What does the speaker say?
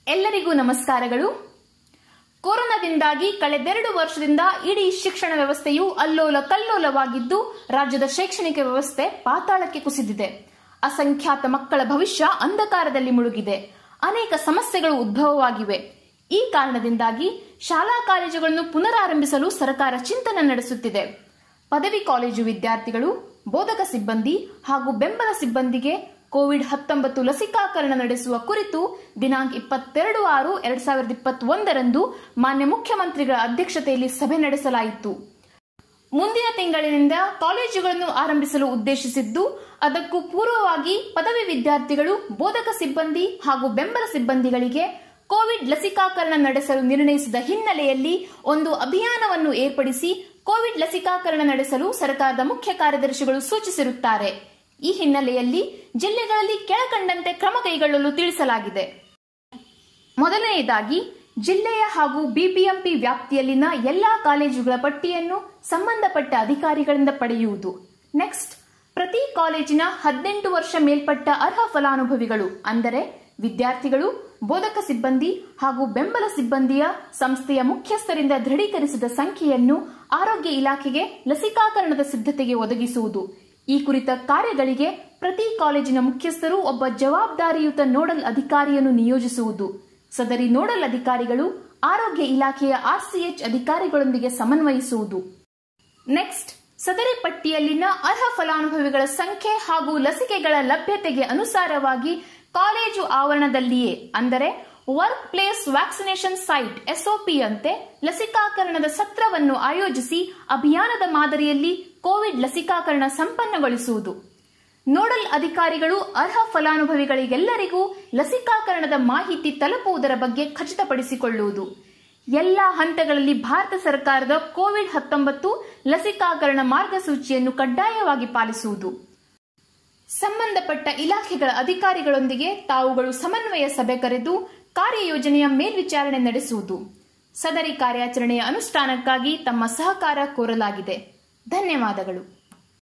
ಎಲ್ಲರಿಗೂ ನಮಸ್ಕಾರಗಳು ಕೊರೋನಾದಿಂದಾಗಿ ಕಳೆದೆರಡು ವರ್ಷದಿಂದ ಇಡೀ ಶಿಕ್ಷಣ ವ್ಯವಸ್ಥೆಯು ಅಲ್ಲೋಲ ಕಲ್ಲೋಲವಾಗಿದ್ದು ರಾಜ್ಯದ ಶೈಕ್ಷಣಿಕ ವ್ಯವಸ್ಥೆ ಪಾತಾಳಕ್ಕೆ ಕುಸಿದಿದೆ ಅಸಂಖ್ಯಾತ ಮಕ್ಕಳ ಭವಿಷ್ಯ ಅಂಧಕಾರದಲ್ಲಿ ಮುಳುಗಿದೆ ಅನೇಕ ಸಮಸ್ಯೆಗಳು ಉದ್ಭವವಾಗಿವೆ ಈ ಕಾರಣದಿಂದಾಗಿ ಶಾಲಾ ಕಾಲೇಜುಗಳನ್ನು ಪುನರಾರಂಭಿಸಲು ಸರ್ಕಾರ ಚಿಂತನೆ ನಡೆಸುತ್ತಿದೆ ಪದವಿ ಕಾಲೇಜು ವಿದ್ಯಾರ್ಥಿಗಳು ಬೋಧಕ ಸಿಬ್ಬಂದಿ ಹಾಗೂ ಬೆಂಬಲ ಸಿಬ್ಬಂದಿಗೆ ಕೋವಿಡ್ ಹತ್ತೊಂಬತ್ತು ಲಸಿಕಾಕರಣ ನಡೆಸುವ ಕುರಿತು ದಿನಾಂಕ ಇಪ್ಪತ್ತೆರಡು ಆರು ಎರಡ್ ಸಾವಿರದ ಇಪ್ಪತ್ತೊಂದರಂದು ಮಾನ್ಯ ಮುಖ್ಯಮಂತ್ರಿಗಳ ಅಧ್ಯಕ್ಷತೆಯಲ್ಲಿ ಸಭೆ ನಡೆಸಲಾಯಿತು ಮುಂದಿನ ತಿಂಗಳಿನಿಂದ ಕಾಲೇಜುಗಳನ್ನು ಆರಂಭಿಸಲು ಉದ್ದೇಶಿಸಿದ್ದು ಅದಕ್ಕೂ ಪೂರ್ವವಾಗಿ ಪದವಿ ವಿದ್ಯಾರ್ಥಿಗಳು ಬೋಧಕ ಸಿಬ್ಬಂದಿ ಹಾಗೂ ಬೆಂಬಲ ಸಿಬ್ಬಂದಿಗಳಿಗೆ ಕೋವಿಡ್ ಲಸಿಕಾಕರಣ ನಡೆಸಲು ನಿರ್ಣಯಿಸಿದ ಹಿನ್ನೆಲೆಯಲ್ಲಿ ಒಂದು ಅಭಿಯಾನವನ್ನು ಏರ್ಪಡಿಸಿ ಕೋವಿಡ್ ಲಸಿಕಾಕರಣ ನಡೆಸಲು ಸರ್ಕಾರದ ಮುಖ್ಯ ಕಾರ್ಯದರ್ಶಿಗಳು ಸೂಚಿಸಿರುತ್ತಾರೆ ಈ ಹಿನ್ನೆಲೆಯಲ್ಲಿ ಜಿಲ್ಲೆಗಳಲ್ಲಿ ಕೆಳಕಂಡಂತೆ ಕ್ರಮ ಕೈಗೊಳ್ಳಲು ತಿಳಿಸಲಾಗಿದೆ ಮೊದಲನೆಯದಾಗಿ ಜಿಲ್ಲೆಯ ಹಾಗೂ ಬಿಬಿಎಂಪಿ ವ್ಯಾಪ್ತಿಯಲ್ಲಿನ ಎಲ್ಲಾ ಕಾಲೇಜುಗಳ ಪಟ್ಟಿಯನ್ನು ಸಂಬಂಧಪಟ್ಟ ಅಧಿಕಾರಿಗಳಿಂದ ಪಡೆಯುವುದು ನೆಕ್ಸ್ಟ್ ಪ್ರತಿ ಕಾಲೇಜಿನ ಹದಿನೆಂಟು ವರ್ಷ ಮೇಲ್ಪಟ್ಟ ಅರ್ಹ ಫಲಾನುಭವಿಗಳು ಅಂದರೆ ವಿದ್ಯಾರ್ಥಿಗಳು ಬೋಧಕ ಸಿಬ್ಬಂದಿ ಹಾಗೂ ಬೆಂಬಲ ಸಿಬ್ಬಂದಿಯ ಸಂಸ್ಥೆಯ ಮುಖ್ಯಸ್ಥರಿಂದ ದೃಢೀಕರಿಸಿದ ಸಂಖ್ಯೆಯನ್ನು ಆರೋಗ್ಯ ಇಲಾಖೆಗೆ ಲಸಿಕಾಕರಣದ ಸಿದ್ಧತೆಗೆ ಒದಗಿಸುವುದು ಈ ಕುರಿತ ಕಾರ್ಯಗಳಿಗೆ ಪ್ರತಿ ಕಾಲೇಜಿನ ಮುಖ್ಯಸ್ಥರು ಒಬ್ಬ ಜವಾಬ್ದಾರಿಯುತ ನೋಡಲ್ ಅಧಿಕಾರಿಯನ್ನು ನಿಯೋಜಿಸುವುದು ಸದರಿ ನೋಡಲ್ ಅಧಿಕಾರಿಗಳು ಆರೋಗ್ಯ ಇಲಾಖೆಯ ಆರ್ಸಿಎಚ್ ಅಧಿಕಾರಿಗಳೊಂದಿಗೆ ಸಮನ್ವಯಿಸುವುದು ನೆಕ್ಸ್ಟ್ ಸದರಿ ಪಟ್ಟಿಯಲ್ಲಿನ ಅರ್ಹ ಫಲಾನುಭವಿಗಳ ಸಂಖ್ಯೆ ಹಾಗೂ ಲಸಿಕೆಗಳ ಲಭ್ಯತೆಗೆ ಅನುಸಾರವಾಗಿ ಕಾಲೇಜು ಆವರಣದಲ್ಲಿಯೇ ಅಂದರೆ ವರ್ಕ್ ಪ್ಲೇಸ್ ವ್ಯಾಕ್ಸಿನೇಷನ್ ಸೈಟ್ ಎಸ್ಒಪಿಯಂತೆ ಲಸಿಕಾಕರಣದ ಸತ್ರವನ್ನು ಆಯೋಜಿಸಿ ಅಭಿಯಾನದ ಮಾದರಿಯಲ್ಲಿ ಕೋವಿಡ್ ಲಸಿಕಾಕರಣ ಸಂಪನ್ನಗೊಳಿಸುವುದು ನೋಡಲ್ ಅಧಿಕಾರಿಗಳು ಅರ್ಹ ಫಲಾನುಭವಿಗಳಿಗೆಲ್ಲರಿಗೂ ಲಸಿಕಾಕರಣದ ಮಾಹಿತಿ ತಲುಪುವುದರ ಬಗ್ಗೆ ಖಚಿತಪಡಿಸಿಕೊಳ್ಳುವುದು ಎಲ್ಲ ಹಂತಗಳಲ್ಲಿ ಭಾರತ ಸರ್ಕಾರದ ಕೋವಿಡ್ ಹತ್ತೊಂಬತ್ತು ಲಸಿಕಾಕರಣ ಮಾರ್ಗಸೂಚಿಯನ್ನು ಕಡ್ಡಾಯವಾಗಿ ಪಾಲಿಸುವುದು ಸಂಬಂಧಪಟ್ಟ ಇಲಾಖೆಗಳ ಅಧಿಕಾರಿಗಳೊಂದಿಗೆ ತಾವುಗಳು ಸಮನ್ವಯ ಸಭೆ ಕರೆದು ಕಾರ್ಯಯೋಜನೆಯ ಮೇಲ್ವಿಚಾರಣೆ ನಡೆಸುವುದು ಸದರಿ ಕಾರ್ಯಾಚರಣೆಯ ಅನುಷ್ಠಾನಕ್ಕಾಗಿ ತಮ್ಮ ಸಹಕಾರ ಕೋರಲಾಗಿದೆ ಧನ್ಯವಾದಗಳು